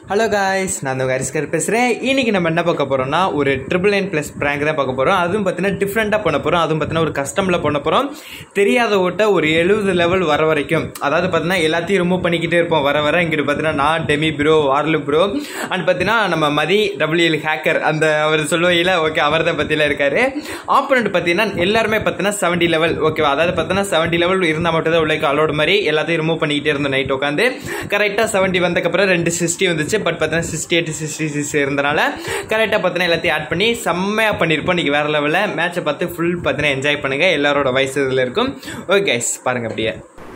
Hello guys நான் உங்கள் ஹரிஸ்கர் பேசுகிறேன் இன்னைக்கு நம்ம என்ன பார்க்க போகிறோம்னா ஒரு ட்ரிபிள் நைன் ப்ளஸ் ப்ராங்க் தான் பார்க்க போகிறோம் அதுவும் பார்த்தீங்கன்னா டிஃப்ரெண்ட்டாக பண்ண போகிறோம் அதுவும் பார்த்தீங்கன்னா ஒரு கஸ்டமில் பண்ண போகிறோம் தெரியாத ஓட்ட ஒரு எழுபது லெவல் வர வரைக்கும் அதாவது பார்த்தீங்கன்னா எல்லாத்தையும் ரிமூவ் பண்ணிக்கிட்டே இருப்போம் வர வர இங்கிட்டு பார்த்தீங்கன்னா நான் டெமி ப்ரோ ஆர்லு ப்ரோ அண்ட் பார்த்தீங்கன்னா நம்ம மதி டபிள்யூஎல் ஹேக்கர் அந்த அவர் சொல்லுவையில் ஓகே அவர் தான் பற்றியில் இருக்காரு ஆப்போனண்ட் பார்த்தீங்கன்னா எல்லாருமே பார்த்தீங்கன்னா செவன்டி லெவல் ஓகேவா அதாவது பார்த்தீங்கன்னா செவன்டி லெவல் இருந்தால் மட்டும் தான் உள்ள அலோடு மாதிரி எல்லாத்தையும் ரிமூவ் பண்ணிக்கிட்டே இருந்தோம் நைட் உட்காந்து கரெக்டாக செவன்ட்டி வந்தக்கப்புறம் ரெண்டு சிக்ஸ்டி வந்துச்சு பட் பார்த்தீங்கன்னா சிக்ஸ்டி எயிட் சிக்ஸ்டி சிக்ஸ் இருந்தனால கரெக்டாக பார்த்தீங்கன்னா எல்லாத்தையும் ஆட் பண்ணி செம்மையாக பண்ணியிருப்போம் இன்றைக்கி வேறு லெவலில் மேட்சை பார்த்து ஃபுல் பார்த்தீங்கன்னா என்ஜாய் பண்ணுங்கள் எல்லாரோட வயசு இதில் இருக்கும் ஓகே கைஸ் பாருங்க அப்படியே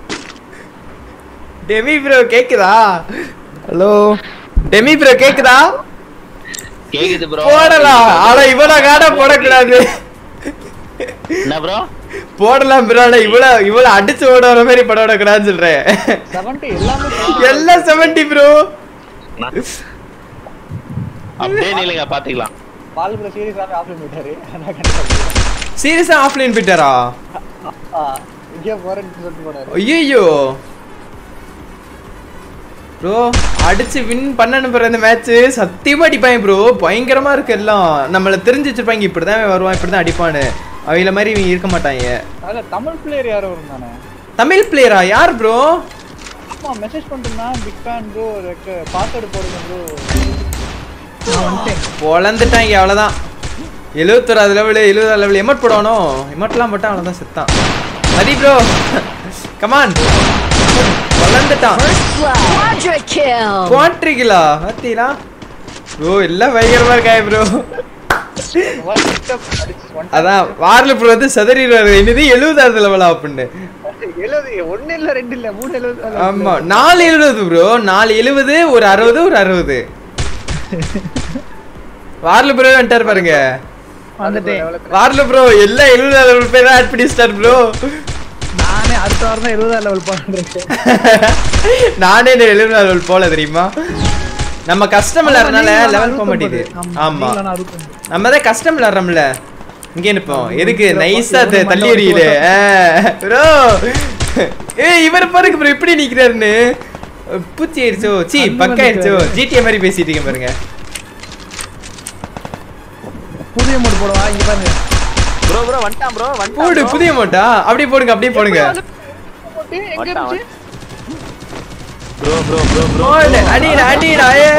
டெமி ப்ரோ கேக்குதா ஹலோ டெமி ப்ரோ கேக்குதா கேக்குது ப்ரோ போடலாம் ஆனா இவ்வளவு காட போடக்கூடாது என்ன ப்ரோ போடலாம் ப்ரோ ஆனா இவ்வளவு இவ்வளவு அடிச்சு ஓட வர மாதிரி படம் விடக்கூடாதுன்னு சொல்றேன் செவன்டி எல்லாமே எல்லாம் செவன்டி ப்ரோ அப்படியே நில்லுங்க பாத்துக்கலாம் பால் ப்ரோ சீரியஸாவே ஆஃப் பண்ணிட்டாரு நான் கண்டிப்பா சீரியஸா ஆஃப்லைன் போயிட்டாரா இங்கே போறேன்னு சொல்லிட்டு போனாரு ஐயோ ப்ரோ அடிச்சு வின் பண்ணணும் ப்ரோ இந்த மேட்ச் சத்தியமா அடிப்பாங்க ப்ரோ பயங்கரமா இருக்கு எல்லாம் நம்மள தெரிஞ்சு வச்சிருப்பாங்க இப்படிதான் வருவான் இப்படிதான் அடிப்பான்னு அவங்கள மாதிரி இவங்க இருக்க மாட்டாங்க அதுல தமிழ் பிளேயர் யாரோ இருந்தானே தமிழ் பிளேயரா யார் ப்ரோ ஆமா மெசேஜ் பண்ணிருந்தா பிக் ஃபேன் ப்ரோ பாஸ்வேர்டு போடுங்க ப்ரோ பொழந்துட்டாங்க அவ்வளோதான் எழுபத்தொராது லெவலு எழுபதாறு லெவல் எமட் போடணும் எமட்லாம் போட்டா அவ்வளோதான் செத்தான் மதி ப்ரோ கமான் பொழந்துட்டான் Quadra kill! குவாட்ரிகளா பார்த்தீங்களா ப்ரோ எல்லாம் பயங்கரமா இருக்காங்க ப்ரோ அதான் வாரில் ப்ரோ வந்து சதறிடுவாரு என்னது எழுபதாவது லெவலா அப்படின்னு எழுபது ஒண்ணு இல்ல ரெண்டு இல்ல மூணு எழுபது ஆமா நாலு எழுபது ப்ரோ நாலு எழுபது ஒரு அறுபது ஒரு அறுபது வாரில் ப்ரோ வந்துட்டார் பாருங்க வந்துட்டேன் வாரில் ப்ரோ எல்லாம் எழுபதாவது லெவல் பேர் ஆட் பண்ணி ஸ்டார் ப்ரோ நானே அடுத்த வாரம் தான் எழுபதாம் லெவல் பண்றேன் நானே இந்த எழுபதாவது லெவல் போல தெரியுமா நம்ம கஷ்டம் இல்லாதனால லெவல் போக மாட்டேங்குது ஆமா நம்ம தான் கஷ்டம் விளாடுறோம்ல இங்கே நிப்போம் எதுக்கு நைஸா தள்ளி எறியுது ப்ரோ ஏ இவர் பாருங்க ப்ரோ இப்படி நிக்கிறாருன்னு பூச்சி ஆயிடுச்சோ சி பக்க ஆயிடுச்சோ ஜிடிஏ மாதிரி பேசிட்டு இருக்கேன் பாருங்க புதிய மூடு போடவா இங்க பாருங்க ப்ரோ ப்ரோ வந்துட்டான் ப்ரோ போடு வந்துட்டான் புதிய மோட்டா அப்படியே போடுங்க அப்படியே போடுங்க எங்க இருந்துச்சு ப்ரோ ப்ரோ ப்ரோ ப்ரோ போடு அடிடா அடிடா ஏ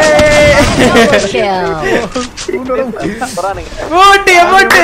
Kill! போட்டு போட்டு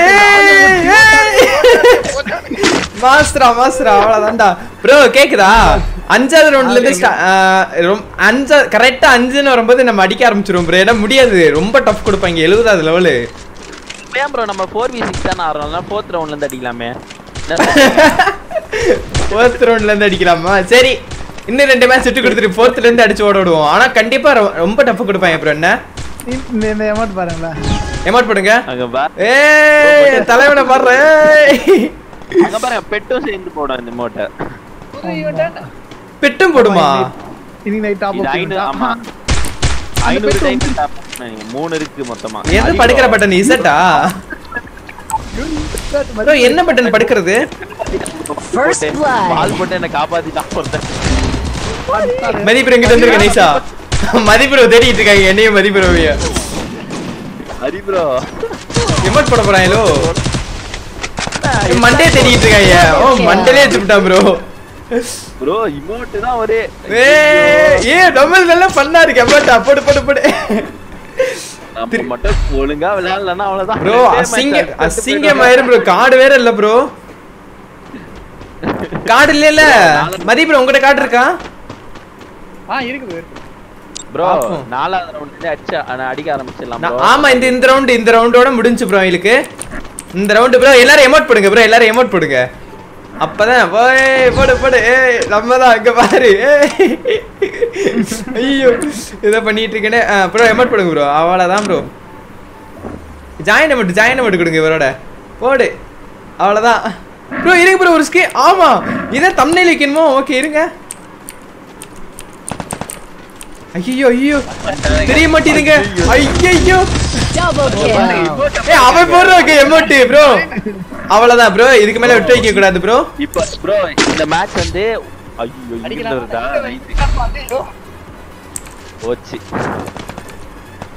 மாஸ்டரா மாஸ்டரா அவ்வளவுதான்டா ப்ரோ கேக்குதா அஞ்சாவது ரவுண்ட்ல இருந்து ஸ்டா- ஆ, ரொம்- அஞ்சா கரெக்டா அஞ்சுன்னு வரும்போது நம்ம அடிக்க ஆரம்பிச்சிருவோம் ப்ரோ ஏன்னா முடியாது ரொம்ப டஃப் கொடுப்பாங்க எழுபதாவது லெவலு ஏன் ப்ரோ நம்ம 4v6 தான ஆடுறோம் ஃபோர்த் ரவுண்ட்ல இருந்து அடிக்கலாமே என்ன சொல்றீங்க? ஃபோர்த் ரவுண்ட்ல இருந்து அடிக்கலாமா சரி இன்னும் ரெண்டு மேட்ச் விட்டு கொடுத்துட்டு ஃபோர்த்ல இருந்து அடிச்சு ஓட விடுவோம் ஆனா கண்டிப்பா ரொ- ரொம்ப டஃப் கொடுப்பாங்க ப்ரோ என்ன இந்த இந்த அமௌண்ட் பாருங்களேன் எமௌண்ட் போடுங்க அங்க பா ஏய் தலைவனை பாடுற ஏய். அங்க பாருங்க பெட்டும் சேர்ந்து போடும் இந்த மோட்டர் பெட்டும் போடுமா இன்னைக்கு நைட் டாப் இது ஐநூறு ஆமா ஐநூறு டைம் மூணு இருக்கு மொத்தமா எது படுக்கிற பட்டன் இசட்டா ப்ரோ என்ன பட்டன் படுக்கிறது First blood. பால் போட்டு என்ன காப்பாத்திட்டான் ஒருத்தன் மதிப்புரம் இங்கிட்ட வந்துருக்க நைசா மதிப்புரம் தேடிட்டு இருக்காங்க என்னையும் மதிப்புரவிய ஹரி ப்ரோ எமோட் போட போறாங்களோ மண்டே தேடிட்டு இருக்காங்க ஓ மண்டலே வச்சுட்டான் ப்ரோ ப்ரோ இமோட் தான் ஒரே ஏ ஏ டபுள் நல்லா பண்ணா இருக்கு எமோட்டா போடு போடு போடு நம்ம மட்டும் ஒழுங்கா விளையாடலன்னா அவ்வளவுதான் ப்ரோ ரெண்டே அசிங்க match ஆ அசிங்கம் ஆயிரும் ப்ரோ கார்டு வேற இல்ல ப்ரோ கார்டு இல்ல இல்ல மதிப்புரம் உங்ககிட்ட கார்டு இருக்கா ஆ இருக்குது ப்ரோ பாப்போம். நாலாவது ரவுண்ட்ல அடிச்ச அ- அடிக்க ஆரம்பிச்சிடலாம் நான்- bro. ஆமா இந்த இந்த ரவுண்ட் இந்த ரவுண்டோட முடிஞ்சு ப்ரோ அவங்களுக்கு இந்த ரவுண்டு ப்ரோ எல்லாரும் எமோட் போடுங்க ப்ரோ எல்லாரும் எமோட் போடுங்க அப்பதான் ஓய் போடு போடு ஏய் நம்ம தான் அங்க பாரு ஏய். ஐயோ இதை பண்ணிட்டு இருக்கேனே ப்ரோ எமோட் போடுங்க ப்ரோ அவ்வளோதான் bro join amount join amount கொடுங்க இவரோட போடு அவ்வளோதான் ப்ரோ இருங்க ப்ரோ ஒரு ஸ்கே ஆமா இதை தம்னையில் வைக்கணுமோ ஓகே இருங்க ஐயோ ஐயோ தெரிய மாட்டேதுங்க ஐயோ Double kill! ஏய் அவன் போடுறாங்க எமோட் ப்ரோ அவ்வளவுதான் ப்ரோ இதுக்கு மேல விட்டு வைக்க கூடாது ப்ரோ இப்ப ப்ரோ இந்த மேட்ச் வந்து ஐயோ இங்கிட்டு வருதா ரைட் போச்சு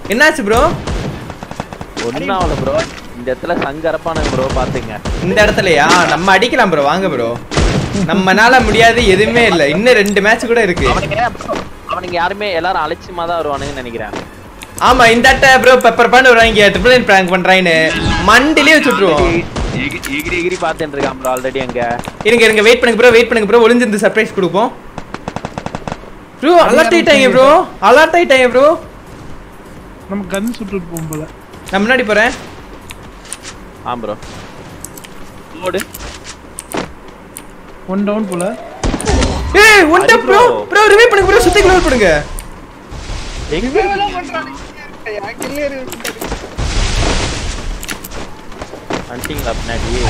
என்னாச்சு ப்ரோ ஒன்னும் ஆகல ப்ரோ இந்த இடத்துல சங்கரப்பானுங்க ப்ரோ பாத்துங்க இந்த இடத்துலயா நம்ம அடிக்கலாம் ப்ரோ வாங்க ப்ரோ நம்மனால முடியாது எதுவுமே இல்ல இன்னும் ரெண்டு மேட்ச் கூட இருக்கு அவனுங்க அவனுங்க யாருமே எல்லாரும் அலட்சியமா தான் வருவானுங்கன்னு நினைக்கிறேன் ஆமா இந்த அட்ட ப்ரோ பெப்பர் பண்ணி வருவாங்க ட்ரிபிள் நைன் பிராங்க் பண்றான்னு மண்டிலே வச்சுட்டுருவோம் எகிரி எகிரி எகிரி பார்த்துட்டு இருக்கான் ப்ரோ ஆல்ரெடி அங்க இருங்க இருங்க வெயிட் பண்ணுங்க ப்ரோ வெயிட் பண்ணுங்க ப்ரோ ஒளிஞ்சிருந்து சர்ப்ரைஸ் கொடுப்போம் ப்ரோ அலர்ட் ஆயிட்டாங்க ப்ரோ அலர்ட் ஆயிட்டாங்க ப்ரோ நம்ம கன் சுட்டுட்டு போகும் போல நான் முன்னாடி போறேன் ஆ ப்ரோ ஓடு ஒன் டவுன் போல ஏய் ஒன் அடி ப்ரோ bro. ப்ரோ ரிவைவ் பண்ணுங்க ப்ரோ சுத்தி க்ளோஸ் பண்ணுங்க எங்க ஹண்டிங்களா பின்னாடி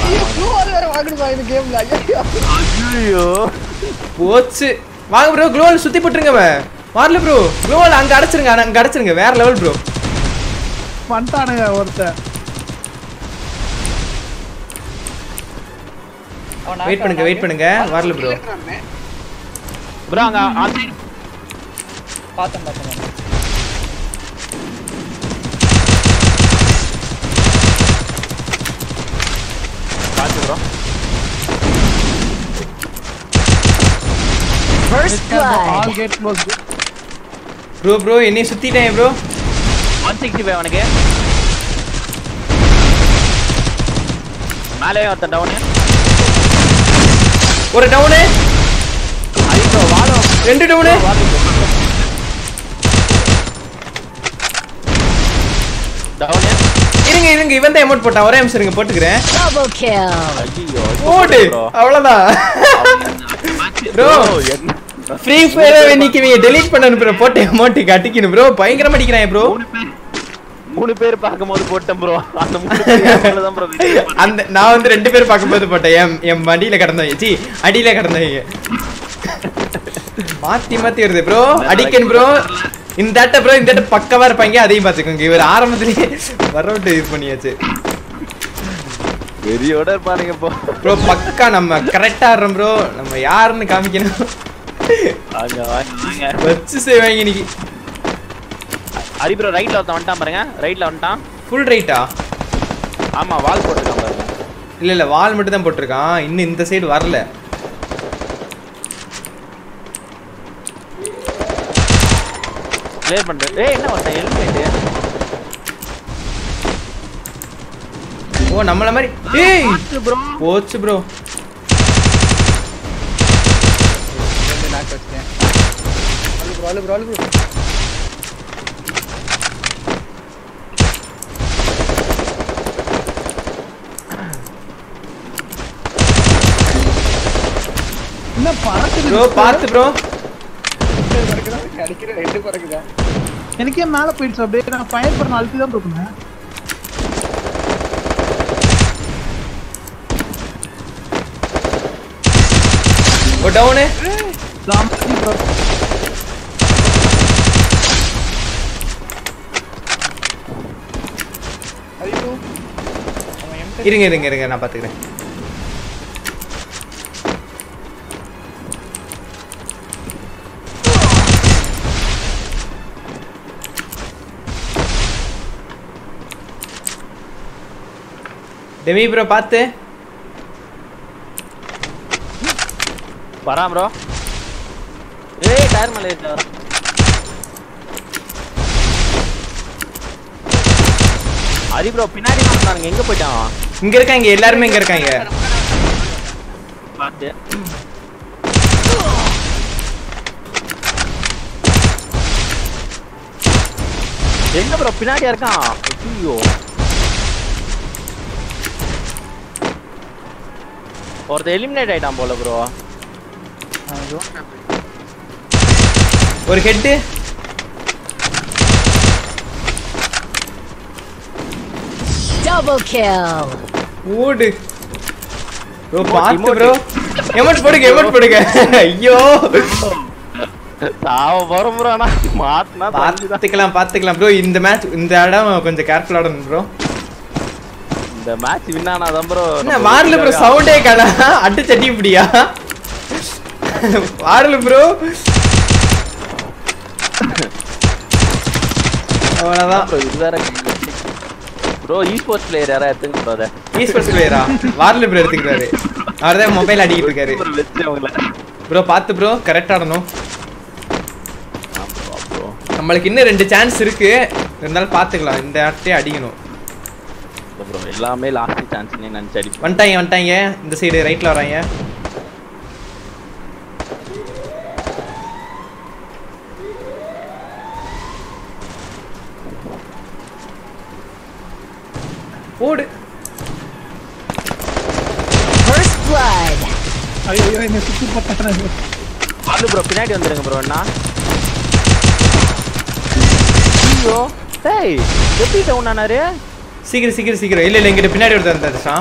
ஐயோ போச்சு வாங்க ப்ரோ க்ளோவல் சுத்தி போட்டுருங்க அவன் வரல ப்ரோ க்ளோவல் அங்க அடைச்சிருங்க ஆனா அங்க அடைச்சிருங்க வேற லெவல் ப்ரோ பண்ணிட்டானுங்க ஒருத்தன் வெயிட் பண்ணுங்க வெயிட் பண்ணுங்க வரல ப்ரோ ப்ரோ அங்க அந்த side பார்த்தேன் பார்த்தேன் பாத்து bro First blood. All gate close bro bro என்னைய சுத்திட்டேன் ப்ரோ ஒன் சிக்ஸ்டி ஃபைவ் அவனுக்கு மேலே ஒருத்தன் டவுனு ஒரு டவுனு ஐயோ வாழும் ரெண்டு டவுனு டவுனு இருங்க இருங்க இவன் தான் அமௌண்ட் போட்டான் ஒரே நிமிஷம் இருங்க போட்டுக்கிறேன் Double kill. ஐயோ ஓடு அவ்வளவுதான் Bro. என்ன ஃப்ரீ ஃபயர் இன்னைக்கு நீ டெலீட் பண்ணணும் ப்ரோ போட்ட அமௌண்ட் கட்டிக்கணும் ப்ரோ பயங்கரமா அடிக்கிறான் ப்ரோ மூணு பேர் மூணு பேர் பார்க்கும்போது போட்டேன் ப்ரோ அந்த மூணு பேர் தான் ப்ரோ அந்த நான் வந்து ரெண்டு பேர் பார்க்கும்போது போட்டேன் என் என் மடியில கிடந்தவங்க சி அடியில கிடந்தவங்க மாத்தி மாத்தி வருது ப்ரோ அடிக்கணும் ப்ரோ இந்த அட்டை ப்ரோ இந்த அட்டை பக்கவா இருப்பாங்க அதையும் பாத்துக்கோங்க இவர் ஆரம்பத்திலேயே வரவிட்டு இது பண்ணியாச்சு வெறியோட இருப்பானுங்க இப்போ ப்ரோ பக்கா நம்ம கரெக்டா ஆடுறோம் ப்ரோ நம்ம யாருன்னு காமிக்கணும் வாங்க வாங்க வாங்க வச்சு செய்வாங்க இன்னைக்கு ஹரி ப்ரோ ரைட்ல ஒருத்தன் வந்துட்டான் பாருங்க ரைட்ல வந்துட்டான் ஃபுல் ரைட்டா ஆமா வால் போட்டுருக்கான் பாருங்க இல்ல இல்ல வால் மட்டும் தான் போட்டிருக்கான் இன்னும் இந்த சைடு வரல கிளியர் பண்றேன் ஏய் என்ன ஒருத்தன் ஹெல்மெட் ஓ நம்மள மாதிரி ஏய் ப்ரோ போச்சு ப்ரோ ரெண்டு நாக்கு வச்சிட்டேன் அழு ப்ரோ அழு ப்ரோ அழு ப்ரோ என்ன பறக்குது ப்ரோ பார்த்து ப்ரோ அடிக்கிற ரெண்டு பறக்குதா எனக்கே மேல போயிடுச்சு அப்படியே நான் ஃபயர் பண்ண அழுத்தி தான் போக்கணும் ஓ டவுனு இருங்க இருங்க இருங்க நான் பாத்துக்கிறேன் டெமி ப்ரோ பார்த்து வரான் ப்ரோ ஏய் டயர் மேல ஏறிட்டு வரான் ஹரி ப்ரோ பின்னாடி வந்தானுங்க எங்க போயிட்டான் இங்க இருக்காங்க எல்லாருமே இங்க இருக்காங்க பார்த்து எங்க ப்ரோ பின்னாடியா இருக்கான் ஐயோ ஒருத்தர் எலிமினேட் ஆயிட்டான் போல ப்ரோ ஒரு ஹெட்டு Double kill. ஓடு ப்ரோ பார்த்து ப்ரோ எமௌண்ட் போடுங்க எமௌண்ட் போடுங்க ஐயோ சாவ போறோம் ப்ரோ ஆனா மாட்டினா தாங்கிதான். பார்த்துக்கலாம் பார்த்துக்கலாம் ப்ரோ இந்த மேட்ச் இந்த இடம் கொஞ்சம் கேர்ஃபுல் ஆடணும் ப்ரோ இந்த மேட்ச் வின் ஆனாதான் ப்ரோ என்ன வாரல ப்ரோ சவுண்டே காணா அட்டு சட்டி இப்படியா வாரல ப்ரோ அவ்வளவுதான் ப்ரோ இது வேற ப்ரோ இ ஸ்போர்ட்ஸ் பிளேயர் யாரா எடுத்துங்க ப்ரோ அதை ஈஸ்போர்ட்ஸ் பிளேயரா வார்ல ப்ரோ எடுத்துக்கிறாரு அவர் தான் மொபைல் அடிக்கிட்டு இருக்காரு ப்ரோ வச்சு அவங்கள ப்ரோ பார்த்து ப்ரோ கரெக்ட் ஆடணும் ப்ரோ நம்மளுக்கு இன்னும் ரெண்டு சான்ஸ் இருக்கு இருந்தாலும் பார்த்துக்கலாம் இந்த ஆட்டே அடிக்கணும் ப்ரோ எல்லாமே லாஸ்ட் சான்ஸ்னே நினைச்சு அடிப்போம் வந்துட்டாங்க வந்துட்டாங்க இந்த சைடு ரைட்ல வராங்க ஓடு First blood. ஐயோ ஐயோ, என்ன சுத்தி போட்டாங்க வாங்க ப்ரோ பின்னாடி வந்துருங்க ப்ரோ அண்ணா ஐயோ டேய் எப்படி டவுன் ஆனாரு சீக்கிரம் சீக்கிரம் சீக்கிரம் இல்ல இல்ல இங்கிட்ட பின்னாடி ஒருத்தர் இருந்தாருஷா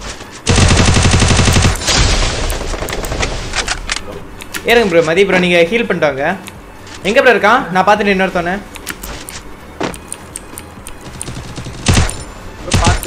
ஏறுங்க ப்ரோ மதி ப்ரோ நீங்க ஹீல் பண்ணிட்டாங்க எங்க ப்ரோ இருக்கான் நான் பார்த்துட்டு இன்னொருத்தவனே ப்ரோ பார்த்து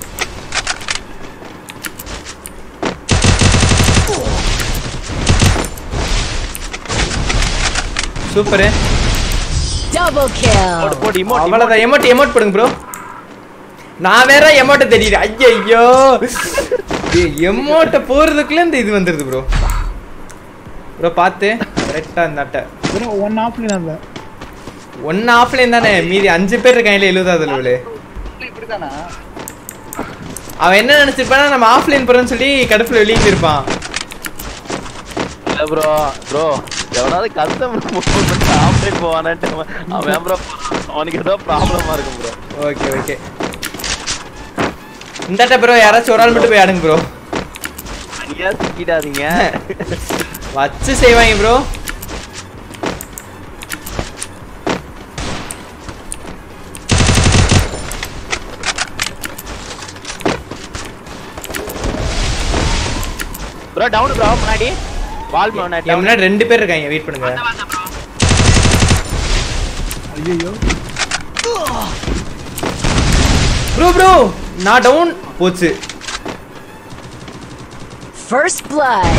சூப்பரு Double போடு kill. போடு இமோட் அவ்வளவுதான் எமோட் எமோட் போடுங்க ப்ரோ நான் வேற எமோட்டை தெரியுது ஐயோ எமோட்டை போறதுக்குள்ள இந்த இது வந்துருது ப்ரோ ப்ரோ பார்த்து கரெக்டா இந்த அட்டை வெறும் ஒன் ஆஃப்ல அந்த ஒன்னு ஆஃப்லைன் தானே மீதி அஞ்சு பேர் இருக்காங்களே எழுபதாவது லெவலு இப்படிதானா அவன் என்ன நினைச்சிருப்பானா நம்ம ஆஃப்லைன் போறோம்னு சொல்லி கடுப்புல வெளியே இருப்பான் இல்ல ப்ரோ ப்ரோ எவனாவது கஸ்டமர் மூவ்மெண்ட் ஆப்ரேட் போவானான்ட்டு அவன் அவன் ப்ரோ அவனுக்கு ஏதோ ப்ராப்ளமா இருக்கும் ப்ரோ ஓகே ஓகே இந்த அட்டை ப்ரோ யாராச்சும் ஒரு ஆள் மட்டும் போய் ஆடுங்க ப்ரோ தனியா சிக்கிடாதீங்க வச்சு செய்வாங்க ப்ரோ ப்ரோ டவுன் ப்ரோ முன்னாடி வால் முன்னாடி என் முன்னாடி ரெண்டு பேர் இருக்காங்க வெயிட் பண்ணுங்க ஐயோ ப்ரோ ப்ரோ நான் டவுன் போச்சு First blood.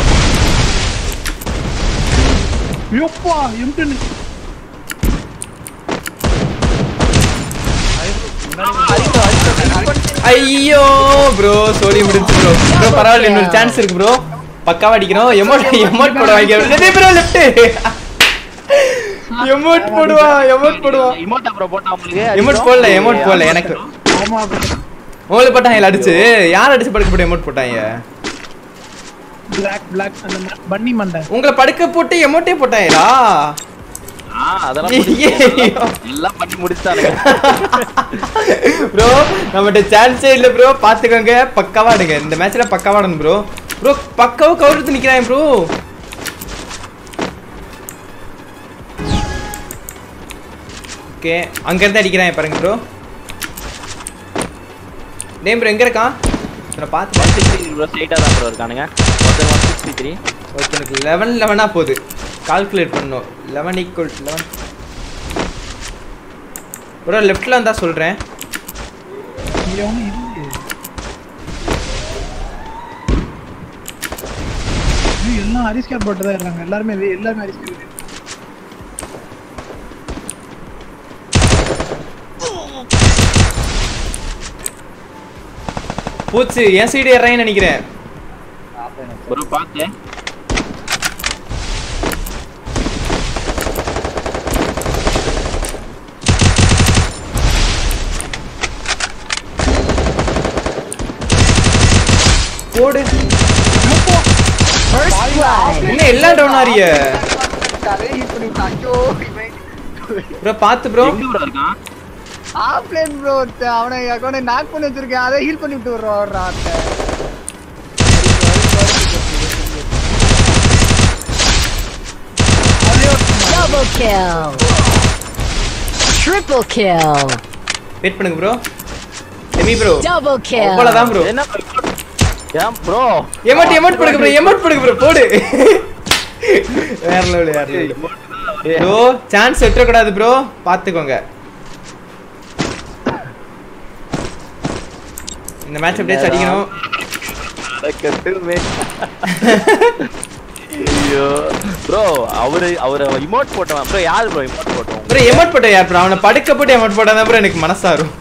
யோப்பா எம்டன் ஐயோ ப்ரோ சோலி முடிஞ்சு ப்ரோ ப்ரோ பரவாயில்ல இன்னொரு சான்ஸ் இருக்கு ப்ரோ பக்காவா அடிக்கணும் எமோட் எமோட் போடுவாங்க நிறைய ப்ரோ லெஃப்ட் எமோட் போடுவா எமோட் போடுவா இமோட்டா ப்ரோ போட்டா உங்களுக்கு எமோட் போடல எமோட் போடல எனக்கு ஆமா உங்களுக்கு போட்டாங்க அடிச்சு யார் அடிச்சு படுக்க போட்டு எமோட் போட்டாங்க பிளாக் பிளாக் அந்த ம- பன்னி மண்டை உங்களை படுக்க போட்டு எமோட்டே போட்டாங்களா ஆ அதெல்லாம் ஐயையோ. முடிச்சு எல்லாம் பண்ணி முடிச்சானுங்க ப்ரோ நம்மகிட்ட சான்ஸே இல்ல ப்ரோ பாத்துக்கோங்க பக்காவா ஆடுங்க இந்த மேட்ச்ல பக்காவா ஆடணும் ப்ரோ ப்ரோ பக்காவா கவுரத்து நிக்கிறான் ப்ரோ ஓகே அங்க இருந்து அடிக்கிறான் பாருங்க ப்ரோ டேய் ப்ரோ எங்க இருக்கான் நான் பார்த்து ஒன் சிக்ஸ்டி ப்ரோ ஸ்ட்ரைட்டா தான் ப்ரோ இருக்கானுங்க ஒருத்தர் ஒன் சிக்ஸ்டி த்ரீ ஒருத்தனுக்கு லெவன் லெவனா போகுது கால்குலேட் பண்ணணும் லெவன் ஈக்குவல் லெவன் ப்ரோ லெஃப்ட்ல இருந்தா சொல்றேன் இங்க ஒண்ணு இல்லையே ஐயோ, எல்லாம் அரிஸ்கார் போட்டு தான் இருக்காங்க எல்லாருமே வே- எல்லாருமே அரிஸ்கார் பூச்சு என் சைடு ஏறாங்கன்னு நினைக்கிறேன் ப்ரோ பார்த்து போடு First blood. என்ன எல்லாம் டவுன் ஆறிய ப்ரோ பார்த்து ப்ரோ எங்க ப்ரோ இருக்கான் ஆஃப்லைன் ப்ரோ அவனை அவனை நாக் பண்ணி வச்சிருக்கேன் அதை ஹீல் பண்ணி விட்டு விடுறோம் ஒரு ஆட்டை Double kill. Triple kill. Wait பண்ணுங்க ப்ரோ எமி ப்ரோ Double kill. அவ்வளவுதான் ப்ரோ என்ன bro? ஏன் ப்ரோ எமோட் எமோட் போடுங்க ப்ரோ எமோட் போடுங்க ப்ரோ போடு வேற லெவல் வேற லெவல் ப்ரோ சான்ஸ் விட்டுற கூடாது ப்ரோ பாத்துக்கோங்க இந்த மேட்ச் அப்படியே அடிக்கணும் ஐயோ ப்ரோ அவரு அவரு இமோட் போட்டவன் ப்ரோ யாரு ப்ரோ இமோட் போட்டவன் ப்ரோ எமோட் போட்ட யார் ப்ரோ அவனை படுக்க போட்டு எமோட் போட்டாதான் ப்ரோ எனக்கு மனசாரும்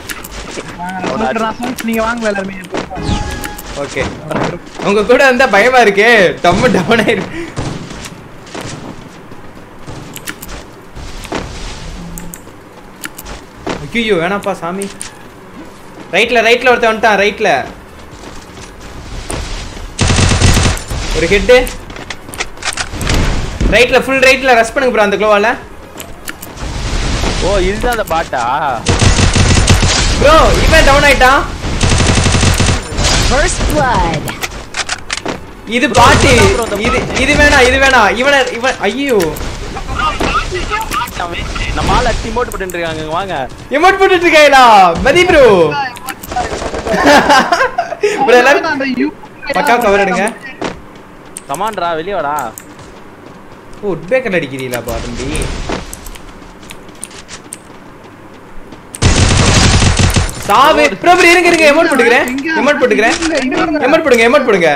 நீங்க வாங்கல எல்லாருமே ஓகே உங்க கூட வந்தா பயமா இருக்கே டம்மு டவுன் ஆயிரு ஐயோ வேணாப்பா சாமி ரைட்ல ரைட்ல ஒருத்தன் வந்துட்டான் ரைட்ல ஒரு ஹெட்டு ரைட்ல ஃபுல் ரைட்ல ரஷ் பண்ணுங்க ப்ரோ அந்த க்ளோவால ஓ இதுதான் அந்த பாட்டா ப்ரோ இவன் டவுன் ஆயிட்டான் First blood. இது பாட்டு இது இது வேணாம் இது வேணாம் இவன இவன் ஐயோ நம்ம ஆள் அடிச்சு இமோட் போட்டு இருக்காங்க இங்க வாங்க எமோட் போட்டுட்டு இருக்காங்களா மதி ப்ரோ ப்ரோ எல்லாரும் அந்த யூ பக்கா கவர் எடுங்க கமாண்ட்ரா வெளிய வாடா ஓ உட்பேக்கர் அடிக்கிறீங்களா பா தம்பி சாவு ப்ரோ ப்ரோ இருங்க இருங்க எமோட் போட்டுக்கிறேன் எமோட் போட்டுக்கிறேன் எமோட் போடுங்க எமோட் போடுங்க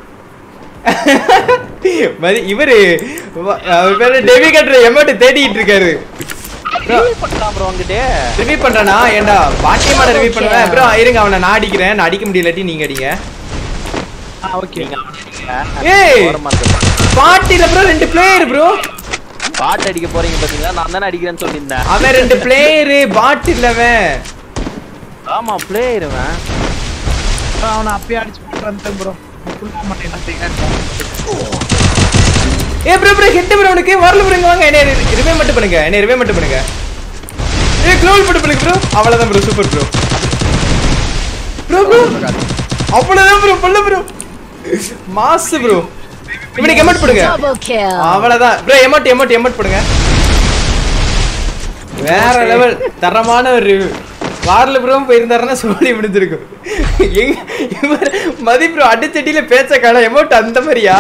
மதி இவரு வ- அவர் பேரு டெவி கட்டுற எமோட் தேடிட்டு இருக்காரு பண்ணலாம் ப்ரோ அங்கிட்டே ரிவ்யூ பண்றானா ஏன்டா பாக்கியமான ரிவ்யூ பண்ணுவேன் ப்ரோ இருங்க அவனை நான் அடிக்கிறேன் நான் அடிக்க முடியலட்டி நீங்க அடிங்க ஓகே நீங்க ஏய்! ஓரமா இருக்க பாட்டில ப்ரோ ரெண்டு பிளேயர் ப்ரோ பாட்டு அடிக்க போறீங்க பாத்தீங்களா நான் தானே அடிக்கிறேன்னு சொல்லியிருந்தேன் அவன் ரெண்டு பிளேயரு பாட் இல்லவன் ஆமா பிளேயருவன் அவனை அப்பயே அடிச்சு போட்டுறேன் ப்ரோ ஃபுல்லா மாட்டேன் ஏ ப்ரோ ப்ரோ ஹெட் ப்ரோ உனக்கு வரல ப்ரோ இங்க வாங்க என்ன ரிவே மட்டும் பண்ணுங்க என்ன ரிவே மட்டும் பண்ணுங்க ஏ க்ளோல் போட்டு பண்ணுங்க ப்ரோ அவ்வளவுதான் bro super bro bro bro அவ்வளவுதான் ப்ரோ பண்ணல ப்ரோ மாஸ் ப்ரோ இவனுக்கு எமோட் போடுங்க Double kill. அவ்வளவுதான் ப்ரோ எமோட் எமோட் எமோட் போடுங்க வேற லெவல் தரமான ஒரு வாரல ப்ரோ போயிருந்தாருன்னா சொல்லி முடிஞ்சிருக்கும் எங்க இவர் மதி ப்ரோ அடிச்சட்டியில பேச்ச கால எமோட் அந்த மாதிரியா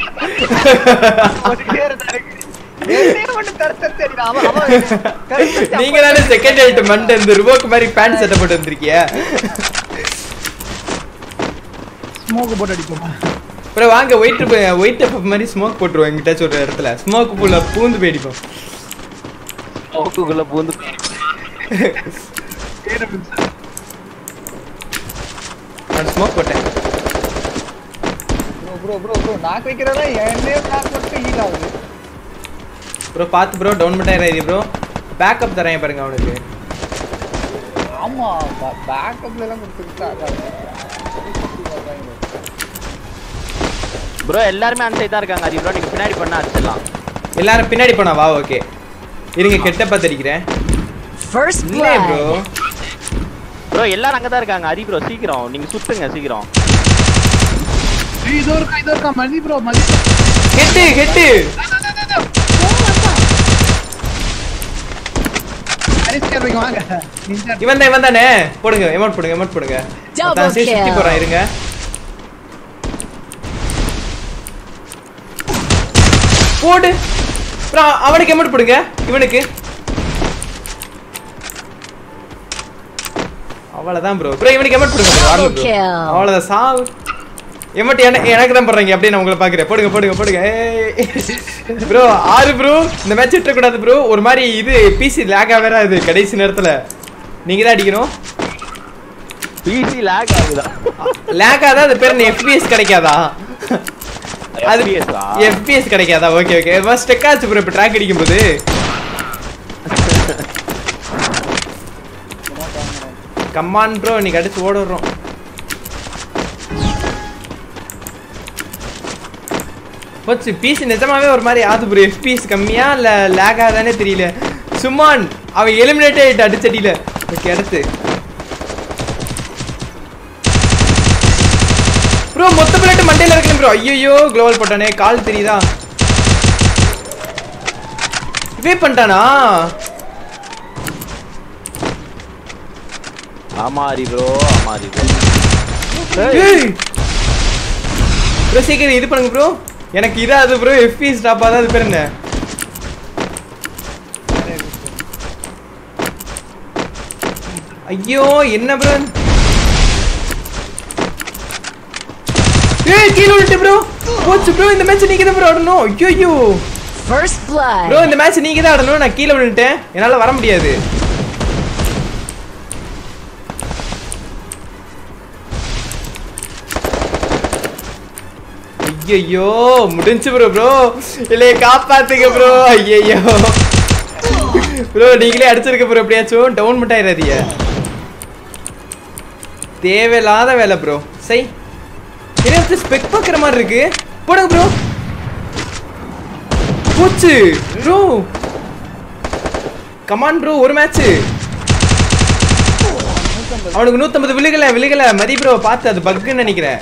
நீங்க தானே செகண்ட் ஐட்டம் மண்டை இந்த ருபோக்கு மாதிரி பேண்ட் சட்டை போட்டு வந்திருக்கிய ஸ்மோக் போட்டு அடிப்போமா அப்புறம் வாங்க ஒயிட் ஒயிட் அப் மாதிரி ஸ்மோக் போட்டுருவோம் எங்கிட்டாச்சும் ஒரு இடத்துல ஸ்மோக் பூல பூந்து போயிடிப்போம் ஓக்குக்குள்ள பூந்து நான் ஸ்மோக் போட்டேன் ப்ரோ ப்ரோ ப்ரோ ப்ரோ நாக்கு வைக்கிறதா என்னையே நாக்கு மட்டும் ஹீல் ஆகுது ப்ரோ பார்த்து ப்ரோ டவுன் பண்ணிடுறாரு ப்ரோ பேக்கப் தரேன் பாருங்க அவனுக்கு ஆமா பேக்கப்ல எல்லாம் கொடுத்துக்கிட்டா ப்ரோ எல்லாருமே அந்த சைடு தான் இருக்காங்க அது ப்ரோ நீங்க பின்னாடி பண்ணா அடிச்சிடலாம் எல்லாரும் பின்னாடி போனா வா ஓகே இருங்க கெட்ட பார்த்து அடிக்கிறேன் First இல்லையே ப்ரோ blood. ப்ரோ எல்லாரும் அங்க தான் இருக்காங்க ஹரி ப்ரோ சீக்கிரம் நீங்க சுத்துங்க சீக்கிரம் ஏய், இதோ இருக்கா இதோ இருக்கா Mathi bro Mathi head head அரிசியார் வைங்க வாங்க நிஞ்சா இவன் தான் இவன் தானே போடுங்க எமௌண்ட் போடுங்க எமௌண்ட் போடுங்க Double அதான் சரி, சுத்தி kill. போறான் இருங்க போடு ப்ரோ அவனுக்கு எமௌண்ட் போடுங்க இவனுக்கு அவ்வளவுதான் ப்ரோ ப்ரோ இவனுக்கு எமௌண்ட் போடுங்க bro. வரல Double bro. kill. அவ்வளவுதான் சாவு எமௌண்ட் எனக்கு எனக்கு தான் போடுறீங்க அப்படியே நான் உங்களை பாக்குறேன் போடுங்க போடுங்க போடுங்க ப்ரோ ஆறு ப்ரோ இந்த மேட்ச் விட்டுற கூடாது ப்ரோ ஒரு மாதிரி இது பிசி லேக் வேற இது கடைசி நேரத்துல நீங்க தான் அடிக்கணும் பிசி லாக் ஆகுதா லேக் ஆதா அது பேர் எஃபிஎஸ் கிடைக்காதா அது FPS ஆ? எஃபிஎஸ் கிடைக்காதா ஓகே ஓகே ஸ்டெக் ஆச்சு ப்ரோ இப்போ ட்ராக் அடிக்கும்போது கம்மான் ப்ரோ நீ அடிச்சு ஓட விடுறோம் போச்சு பிசி நிஜமாவே ஒரு மாதிரி ஆது ப்ரோ எஃபிஎஸ் கம்மியா இல்ல லேக் ஆகுதானே தெரியல சும்மான் அவன் எலிமினேட் ஆயிட்டு அடிச்சடியில ஓகே அடுத்து ப்ரோ மொத்த பிளேட் மண்டையில இருக்கு ப்ரோ ஐயோ குளோவல் போட்டானே கால் தெரியுதா இவே பண்ணிட்டானா ஆமா ஹரி ப்ரோ ஆமா ஹரி ப்ரோ ஏய் ப்ரோ சீக்கிரம் இது பண்ணுங்க ப்ரோ எனக்கு இதாது ப்ரோ எஃபி ஸ்டாப் ஆகாது அது பேர் என்ன ஐயோ என்ன ப்ரோ ஏய் கீழ விட்டு ப்ரோ போச்சு ப்ரோ இந்த மேட்ச் நீங்க தான் ப்ரோ ஆடணும் ஐயோ First blood. ப்ரோ இந்த மேட்ச் நீங்க தான் ஆடணும் நான் கீழே விழுந்துட்டேன் என்னால வர முடியாது ஐயோ முடிஞ்சு ப்ரோ ப்ரோ இல்லையே காப்பாத்துங்க ப்ரோ ஐயோ ப்ரோ நீங்களே அடிச்சிருக்க ப்ரோ எப்படியாச்சும் டவுன் மட்டும் ஆயிடாதீங்க தேவையில்லாத வேலை ப்ரோ சை என்ன ஸ்பெக் பார்க்குற மாதிரி இருக்கு போடுங்க ப்ரோ போச்சு ப்ரோ கமான் ப்ரோ ஒரு மேட்ச் அவனுக்கு நூத்தம்பது விழுகல விழுகல மதி ப்ரோ பார்த்து அது பக்குன்னு நினைக்கிறேன்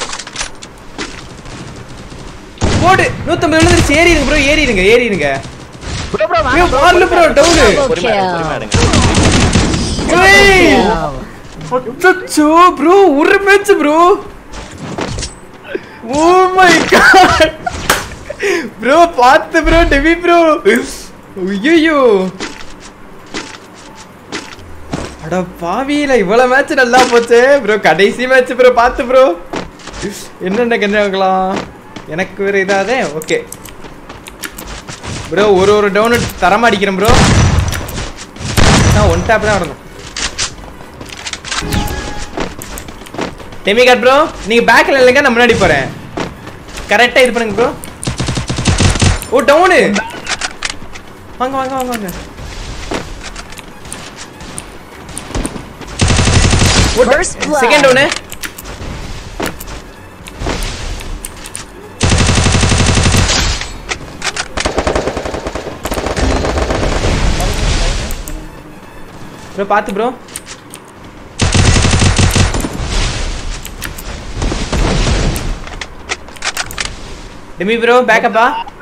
போடு நூத்தம்பது விழுந்துருச்சு ஏறிடுங்க ப்ரோ ஏறிடுங்க ஏறிடுங்க ப்ரோ ப்ரோ ஐயோ, மாறல ப்ரோ டவுனு Double பொறுமையா இருங்க, பொறுமையா kill. இருங்க. ஏய் Kill. அச்சோ ப்ரோ ஒரு match bro oh my god bro பார்த்து ப்ரோ டெவி ப்ரோ ஐயோ அட பாவியில இவ்வளவு மேட்ச் நல்லா போச்சு ப்ரோ கடைசி மேட்ச் ப்ரோ பார்த்து ப்ரோ என்னென்ன கண்ணாங்களாம் எனக்கு வேற இதாதே ஓகே ப்ரோ ஒரு ஒரு டவுன் தரமா அடிக்கிறேன் ப்ரோ நான் ஒன் டேப் தான் வரணும் டெமிகாட் ப்ரோ நீங்க பேக்ல இல்லைங்க நான் முன்னாடி போறேன் கரெக்டா இது பண்ணுங்க ப்ரோ ஓ டவுனு வாங்க வாங்க வாங்க வாங்க First blood. Second down bro பார்த்து ப்ரோ டெமி ப்ரோ பேக்கப்பா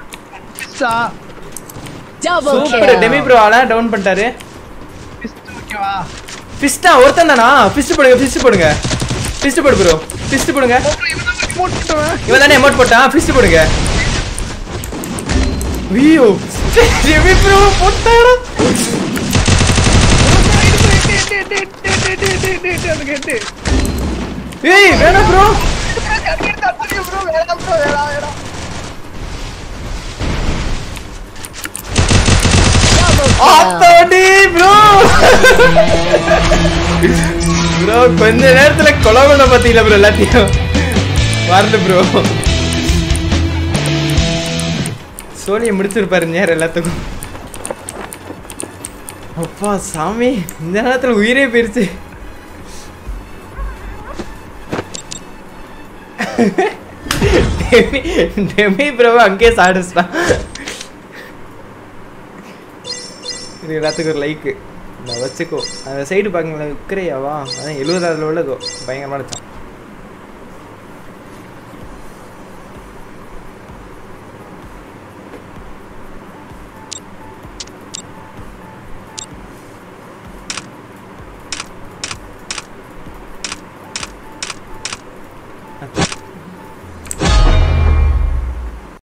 Double super Demi kill. Bro ஆளா டவுன் பண்ணிட்டாரு ஓகேவா ஃபிஸ்டா ஒருத்தன் தானா ஃபிஸ்ட் போடுங்க ஃபிஸ்ட் போடுங்க ஃபிஸ்ட் போடு ப்ரோ ஃபிஸ்ட் போடுங்க இவன் தானே அமௌண்ட் போட்டான் ஃபிஸ்ட் போடுங்க ஐயோ டெமி ப்ரோ போட்டாடா ஏய் வேணாம் ப்ரோ Double kill. ஆத்தாடி ப்ரோ ப்ரோ கொஞ்ச நேரத்துல கொலை பண்ண பாத்தீங்களா ப்ரோ எல்லாத்தையும் வரல ப்ரோ சோனியை முடிச்சிருப்பாரு நேரம் எல்லாத்துக்கும் அப்பா சாமி இந்த நேரத்துல உயிரே போயிருச்சு டெமி டெமி ப்ரோ அங்கேயே சாடிச்சிட்டான் இது எல்லாத்துக்கும் ஒரு லைக்கு நான் வச்சுக்கோ அந்த சைடு பாருங்களேன் விற்கிறையாவா அதான் எழுபதாவதுல உள்ளதோ பயங்கரமாக வச்சான்